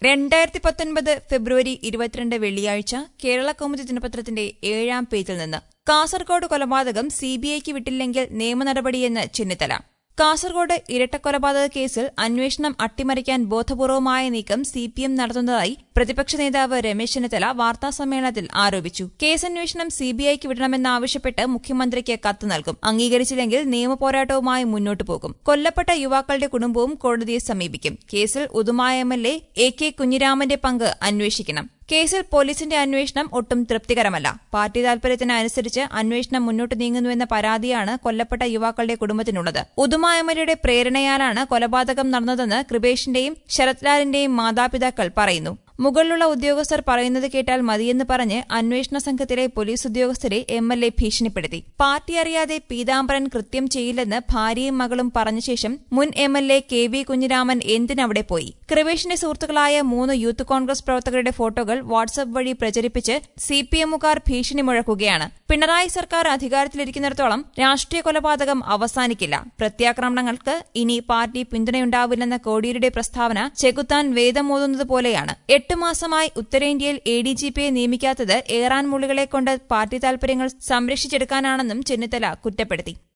രണ്ടായിരത്തി പത്തൊൻപത് ഫെബ്രുവരി ഇരുപത്തിരണ്ട് വെള്ളിയാഴ്ച കേരള കൗമുദി ദിനപത്രത്തിന്റെ ഏഴാം പേജിൽ നിന്ന് കാസർഗോഡ് കൊലപാതകം സിബിഐക്ക് വിട്ടില്ലെങ്കിൽ നിയമ നടപടിയെന്ന് ചെന്നിത്തല കാസർഗോഡ് ഇരട്ടക്കൊലപാതക കേസിൽ അന്വേഷണം അട്ടിമറിക്കാൻ ബോധപൂർവമായ നീക്കം സി പി എം നടത്തുന്നതായി പ്രതിപക്ഷ നേതാവ് രമേശ് ചെന്നിത്തല വാർത്താസമ്മേളനത്തിൽ ആരോപിച്ചു കേസന്വേഷണം സിബിഐക്ക് വിടണമെന്നാവശ്യപ്പെട്ട് മുഖ്യമന്ത്രിക്ക് കത്ത് നൽകും അംഗീകരിച്ചില്ലെങ്കിൽ നിയമപോരാട്ടവുമായി മുന്നോട്ടു പോകും കൊല്ലപ്പെട്ട യുവാക്കളുടെ കുടുംബവും കോടതിയെ സമീപിക്കും കേസിൽ ഉദുമായ M L A A K കുഞ്ഞിരാമന്റെ പങ്ക് അന്വേഷിക്കണം കേസിൽ പോലീസിന്റെ അന്വേഷണം ഒട്ടും തൃപ്തികരമല്ല പാർട്ടി താൽപര്യത്തിന് അനുസരിച്ച് അന്വേഷണം മുന്നോട്ട് നീങ്ങുന്നുവെന്ന പരാതിയാണ് കൊല്ലപ്പെട്ട യുവാക്കളുടെ കുടുംബത്തിനുള്ളത് ഉദുമ എംഎൽഎയുടെ പ്രേരണയാലാണ് കൊലപാതകം നടന്നതെന്ന് കൃപേഷിന്റെയും ശരത്ലാലിന്റെയും മാതാപിതാക്കൾ പറയുന്നു മുകളിലുള്ള ഉദ്യോഗസ്ഥർ പറയുന്നത് കേട്ടാൽ മതിയെന്ന് പറഞ്ഞ് അന്വേഷണ സംഘത്തിലെ പോലീസ് ഉദ്യോഗസ്ഥരെ എം എൽ എ ഭീഷണിപ്പെടുത്തി പാർട്ടി അറിയാതെ പീതാംബരൻ കൃത്യം ചെയ്യില്ലെന്ന് ഭാര്യയും മകളും പറഞ്ഞ ശേഷം മുൻ M L A K V Kunhiraman എന്തിനവിടെ പോയി കൃപേഷിന്റെ സുഹൃത്തുക്കളായ മൂന്ന് യൂത്ത് കോൺഗ്രസ് പ്രവർത്തകരുടെ ഫോട്ടോകൾ വാട്സ്ആപ്പ് വഴി പ്രചരിപ്പിച്ച് സി പി എമ്മുകാർ ഭീഷണി മുഴക്കുകയാണ് പിണറായി സർക്കാർ അധികാരത്തിലിരിക്കുന്നിടത്തോളം രാഷ്ട്രീയ കൊലപാതകം അവസാനിക്കില്ല പ്രത്യാക്രമണങ്ങൾക്ക് ഇനി പാർട്ടി പിന്തുണയുണ്ടാവില്ലെന്ന കോടിയേരിയുടെ പ്രസ്താവന ചെകുത്താൻ വേദമോതുന്നത് പോലെയാണ് എട്ട് മാസമായി ഉത്തരേന്ത്യയിൽ എ ഡി ജി പിയെ നിയമിക്കാത്തത് ഏറാൻ മുള്ളികളെ കൊണ്ട് പാർട്ടി താൽപര്യങ്ങൾ സംരക്ഷിച്ചെടുക്കാനാണെന്നും ചെന്നിത്തല കുറ്റപ്പെടുത്തി